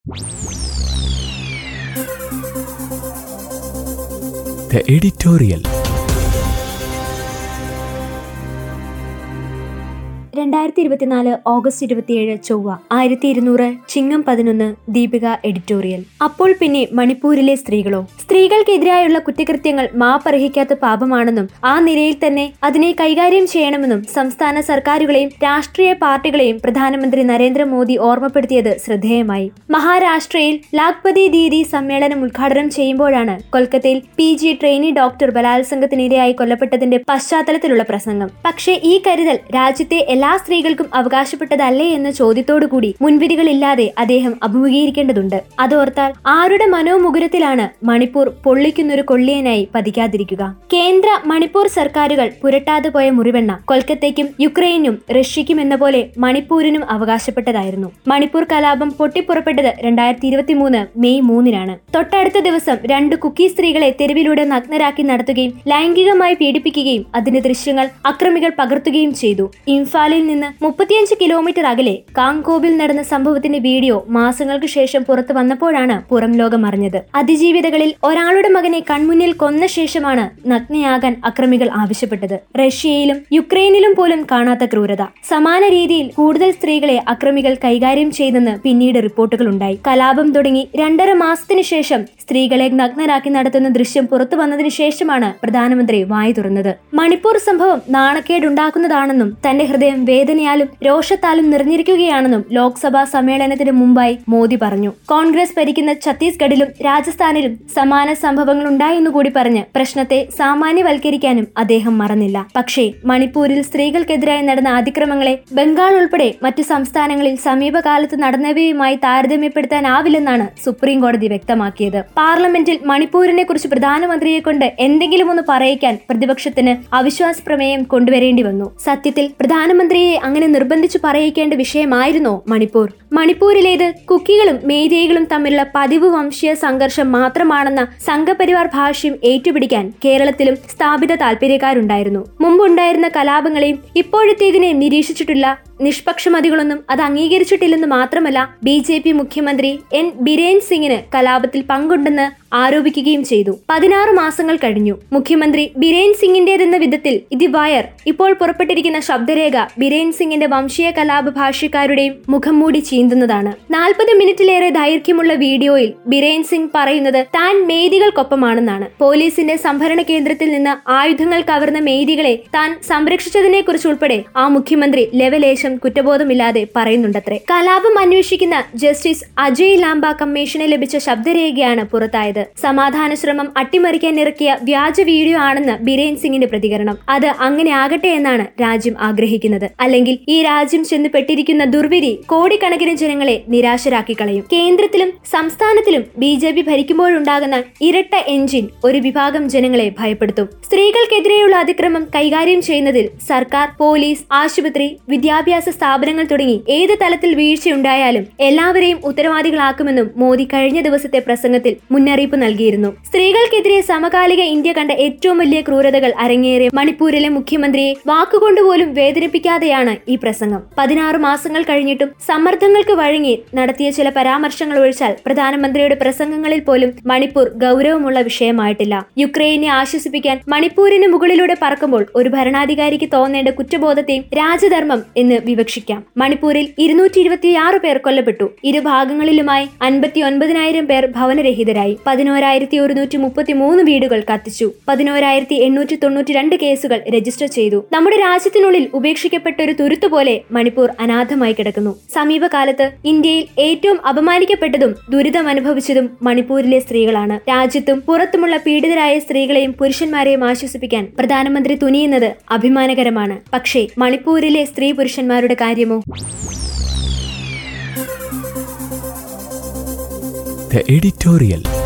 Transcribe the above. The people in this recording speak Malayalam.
The editorial. രണ്ടായിരത്തി ഇരുപത്തിനാല് ഓഗസ്റ്റ് ഇരുപത്തിയേഴ് ചൊവ്വ ആയിരത്തി ഇരുന്നൂറ് ചിങ്ങം പതിനൊന്ന് ദീപിക എഡിറ്റോറിയൽ അപ്പോൾ പിന്നെ മണിപ്പൂരിലെ സ്ത്രീകളോ സ്ത്രീകൾക്കെതിരായുള്ള കുറ്റകൃത്യങ്ങൾ മാപ്പർഹിക്കാത്ത പാപമാണെന്നും ആ നിലയിൽ തന്നെ അതിനെ കൈകാര്യം ചെയ്യണമെന്നും സംസ്ഥാന സർക്കാരുകളെയും രാഷ്ട്രീയ പാർട്ടികളെയും പ്രധാനമന്ത്രി നരേന്ദ്രമോദി ഓർമ്മപ്പെടുത്തിയത് ശ്രദ്ധേയമായി മഹാരാഷ്ട്രയിൽ ലാഖ്പതി ദീദി സമ്മേളനം ഉദ്ഘാടനം ചെയ്യുമ്പോഴാണ് കൊൽക്കത്തയിൽ പി ജി ട്രെയിനി ഡോക്ടർ ബലാത്സംഗത്തിനിരയായി കൊല്ലപ്പെട്ടതിന്റെ പശ്ചാത്തലത്തിലുള്ള പ്രസംഗം പക്ഷേ ഈ കരുതൽ രാജ്യത്തെ എല്ലാ സ്ത്രീകൾക്കും അവകാശപ്പെട്ടതല്ലേ എന്ന ചോദ്യത്തോടുകൂടി മുൻവിധികളില്ലാതെ അദ്ദേഹം അഭിമുഖീകരിക്കേണ്ടതുണ്ട് അതോർത്താൽ ആരുടെ മനോമുകുരത്തിലാണ് മണിപ്പൂർ പൊള്ളിക്കുന്നൊരു കൊള്ളിയനായി പതിക്കാതിരിക്കുക കേന്ദ്ര മണിപ്പൂർ സർക്കാരുകൾ പുരട്ടാതെ പോയ മുറിവെണ്ണ കൊൽക്കത്തയ്ക്കും യുക്രൈനും റഷ്യയ്ക്കും എന്ന പോലെ മണിപ്പൂരിനും അവകാശപ്പെട്ടതായിരുന്നു മണിപ്പൂർ കലാപം പൊട്ടിപ്പുറപ്പെട്ടത് രണ്ടായിരത്തി ഇരുപത്തി മൂന്ന് മെയ് മൂന്നിനാണ് തൊട്ടടുത്ത ദിവസം രണ്ട് കുക്കി സ്ത്രീകളെ തെരുവിലൂടെ നഗ്നരാക്കി നടത്തുകയും ലൈംഗികമായി പീഡിപ്പിക്കുകയും അതിന്റെ ദൃശ്യങ്ങൾ അക്രമികൾ പകർത്തുകയും ചെയ്തു ഇംഫാലിൽ നിന്ന് മുപ്പത്തിയഞ്ച് കിലോമീറ്റർ അകലെ കാങ്കോബിൽ നടന്ന സംഭവത്തിന്റെ വീഡിയോ മാസങ്ങൾക്ക് ശേഷം പുറത്തു വന്നപ്പോഴാണ് പുറം ലോകം അറിഞ്ഞത് അതിജീവിതകളിൽ ഒരാളുടെ മകനെ കൺമുന്നിൽ കൊന്ന ശേഷമാണ് നഗ്നയാകാൻ അക്രമികൾ ആവശ്യപ്പെട്ടത് റഷ്യയിലും യുക്രൈനിലും പോലും കാണാത്ത ക്രൂരത സമാന രീതിയിൽ കൂടുതൽ സ്ത്രീകളെ അക്രമികൾ കൈകാര്യം ചെയ്തെന്ന് പിന്നീട് റിപ്പോർട്ടുകൾ ഉണ്ടായി കലാപം തുടങ്ങി രണ്ടര മാസത്തിനു ശേഷം സ്ത്രീകളെ നഗ്നരാക്കി നടത്തുന്ന ദൃശ്യം പുറത്തു വന്നതിനു ശേഷമാണ് പ്രധാനമന്ത്രി വായി തുറന്നത് മണിപ്പൂർ സംഭവം നാണക്കേടുണ്ടാക്കുന്നതാണെന്നും തന്റെ ഹൃദയം വേദനയാലും രോഷത്താലും നിറഞ്ഞിരിക്കുകയാണെന്നും ലോക്സഭാ സമ്മേളനത്തിന് മുമ്പായി മോദി പറഞ്ഞു കോൺഗ്രസ് ഭരിക്കുന്ന ഛത്തീസ്ഗഡിലും രാജസ്ഥാനിലും സമാന സംഭവങ്ങൾ ഉണ്ടായെന്നു കൂടി പറഞ്ഞ് പ്രശ്നത്തെ സാമാന്യവൽക്കരിക്കാനും അദ്ദേഹം മറന്നില്ല പക്ഷേ മണിപ്പൂരിൽ സ്ത്രീകൾക്കെതിരായി നടന്ന അതിക്രമങ്ങളെ ബംഗാൾ ഉൾപ്പെടെ മറ്റു സംസ്ഥാനങ്ങളിൽ സമീപകാലത്ത് നടന്നവയുമായി താരതമ്യപ്പെടുത്താനാവില്ലെന്നാണ് സുപ്രീം കോടതി വ്യക്തമാക്കിയത് പാർലമെന്റിൽ മണിപ്പൂരിനെ കുറിച്ച് പ്രധാനമന്ത്രിയെ കൊണ്ട് എന്തെങ്കിലും ഒന്ന് പറയിക്കാൻ പ്രതിപക്ഷത്തിന് അവിശ്വാസ പ്രമേയം കൊണ്ടുവരേണ്ടി വന്നു സത്യത്തിൽ പ്രധാനമന്ത്രിയെ അങ്ങനെ നിർബന്ധിച്ചു പറയിക്കേണ്ട വിഷയമായിരുന്നോ മണിപ്പൂർ മണിപ്പൂരിലേത് കുക്കികളും മേരിയകളും തമ്മിലുള്ള പതിവ് വംശീയ സംഘർഷം മാത്രമാണെന്ന സംഘപരിവാർ ഭാഷ്യം ഏറ്റുപിടിക്കാൻ കേരളത്തിലും സ്ഥാപിത താല്പര്യക്കാരുണ്ടായിരുന്നു മുമ്പുണ്ടായിരുന്ന കലാപങ്ങളെയും ഇപ്പോഴത്തേതിനെ നിരീക്ഷിച്ചിട്ടില്ല നിഷ്പക്ഷമതികളൊന്നും അത് അംഗീകരിച്ചിട്ടില്ലെന്ന് മാത്രമല്ല ബി ജെ പി മുഖ്യമന്ത്രി എൻ ബിരേൻ സിംഗിന് കലാപത്തിൽ പങ്കുണ്ടെന്ന് ആരോപിക്കുകയും ചെയ്തു പതിനാറ് മാസങ്ങൾ കഴിഞ്ഞു മുഖ്യമന്ത്രി ബിരേൻ സിംഗിന്റേതെന്ന വിധത്തിൽ ഇത് വയർ ഇപ്പോൾ പുറപ്പെട്ടിരിക്കുന്ന ശബ്ദരേഖ ബിരേൻ സിംഗിന്റെ വംശീയ കലാപ ഭാഷ്യക്കാരുടെയും മുഖം മൂടി ചീന്തുന്നതാണ് നാൽപ്പത് മിനിറ്റിലേറെ ദൈർഘ്യമുള്ള വീഡിയോയിൽ ബിരേൻ സിംഗ് പറയുന്നത് താൻ മെയ്തികൾക്കൊപ്പമാണെന്നാണ് പോലീസിന്റെ സംഭരണ കേന്ദ്രത്തിൽ നിന്ന് ആയുധങ്ങൾ കവർന്ന മെയ്തികളെ താൻ സംരക്ഷിച്ചതിനെ കുറിച്ചുൾപ്പെടെ ആ മുഖ്യമന്ത്രി ലെവലേശം കുറ്റബോധമില്ലാതെ പറയുന്നുണ്ടത്രേ കലാപം അന്വേഷിക്കുന്ന ജസ്റ്റിസ് അജയ് ലാംബ കമ്മീഷനെ ലഭിച്ച ശബ്ദരേഖയാണ് പുറത്തായത് സമാധാന ശ്രമം അട്ടിമറിക്കാൻ ഇറക്കിയ വ്യാജ വീഡിയോ ആണെന്ന് ബിരേൻ സിംഗിന്റെ പ്രതികരണം അത് അങ്ങനെ ആകട്ടെ എന്നാണ് രാജ്യം ആഗ്രഹിക്കുന്നത് അല്ലെങ്കിൽ ഈ രാജ്യം ചെന്ന് പെട്ടിരിക്കുന്ന ദുർവിധി കോടിക്കണക്കിന് ജനങ്ങളെ നിരാശരാക്കി കളയും കേന്ദ്രത്തിലും സംസ്ഥാനത്തിലും ബി ജെ പി ഭരിക്കുമ്പോഴുണ്ടാകുന്ന ഇരട്ട എഞ്ചിൻ ഒരു വിഭാഗം ജനങ്ങളെ ഭയപ്പെടുത്തും സ്ത്രീകൾക്കെതിരെയുള്ള അതിക്രമം കൈകാര്യം ചെയ്യുന്നതിൽ സർക്കാർ പോലീസ് ആശുപത്രി വിദ്യാഭ്യാസ സ്ഥാപനങ്ങൾ തുടങ്ങി ഏത് തലത്തിൽ വീഴ്ചയുണ്ടായാലും എല്ലാവരെയും ഉത്തരവാദികളാക്കുമെന്നും മോദി കഴിഞ്ഞ ദിവസത്തെ പ്രസംഗത്തിൽ മുന്നറിയിപ്പ് നൽകിയിരുന്നു സ്ത്രീകൾക്കെതിരെ സമകാലിക ഇന്ത്യ കണ്ട ഏറ്റവും വലിയ ക്രൂരതകൾ അരങ്ങേറിയ മണിപ്പൂരിലെ മുഖ്യമന്ത്രിയെ വാക്കുകൊണ്ടുപോലും വേദനിപ്പിക്കാതെയാണ് ഈ പ്രസംഗം പതിനാറ് മാസങ്ങൾ കഴിഞ്ഞിട്ടും സമ്മർദ്ദങ്ങൾക്ക് വഴങ്ങി നടത്തിയ ചില പരാമർശങ്ങൾ ഒഴിച്ചാൽ പ്രധാനമന്ത്രിയുടെ പ്രസംഗങ്ങളിൽ പോലും മണിപ്പൂർ ഗൗരവമുള്ള വിഷയമായിട്ടില്ല യുക്രൈനെ ആശ്വസിപ്പിക്കാൻ മണിപ്പൂരിന് മുകളിലൂടെ പറക്കുമ്പോൾ ഒരു ഭരണാധികാരിക്ക് തോന്നേണ്ട കുറ്റബോധത്തെയും രാജധർമ്മം എന്ന് വിവക്ഷിക്കാം മണിപ്പൂരിൽ ഇരുന്നൂറ്റി ഇരുപത്തിയാറ് പേർ കൊല്ലപ്പെട്ടു ഇരു ഭാഗങ്ങളിലുമായി അൻപത്തി ഒൻപതിനായിരം പേർ ഭവനരഹിതരായി പതിനോരായിരത്തി ഒരുന്നൂറ്റി മുപ്പത്തി മൂന്ന് വീടുകൾ കത്തിച്ചു പതിനോരായിരത്തി എണ്ണൂറ്റി തൊണ്ണൂറ്റി രണ്ട് കേസുകൾ രജിസ്റ്റർ ചെയ്തു നമ്മുടെ രാജ്യത്തിനുള്ളിൽ ഉപേക്ഷിക്കപ്പെട്ട ഒരു തുരുത്തു പോലെ മണിപ്പൂർ അനാഥമായി കിടക്കുന്നു സമീപകാലത്ത് ഇന്ത്യയിൽ ഏറ്റവും അപമാനിക്കപ്പെട്ടതും ദുരിതം അനുഭവിച്ചതും മണിപ്പൂരിലെ സ്ത്രീകളാണ് രാജ്യത്തും പുറത്തുമുള്ള പീഡിതരായ സ്ത്രീകളെയും പുരുഷന്മാരെയും ആശ്വസിപ്പിക്കാൻ പ്രധാനമന്ത്രി തുനിയുന്നത് അഭിമാനകരമാണ് പക്ഷേ മണിപ്പൂരിലെ സ്ത്രീ പുരുഷന്മാരുടെ കാര്യമോ The editorial.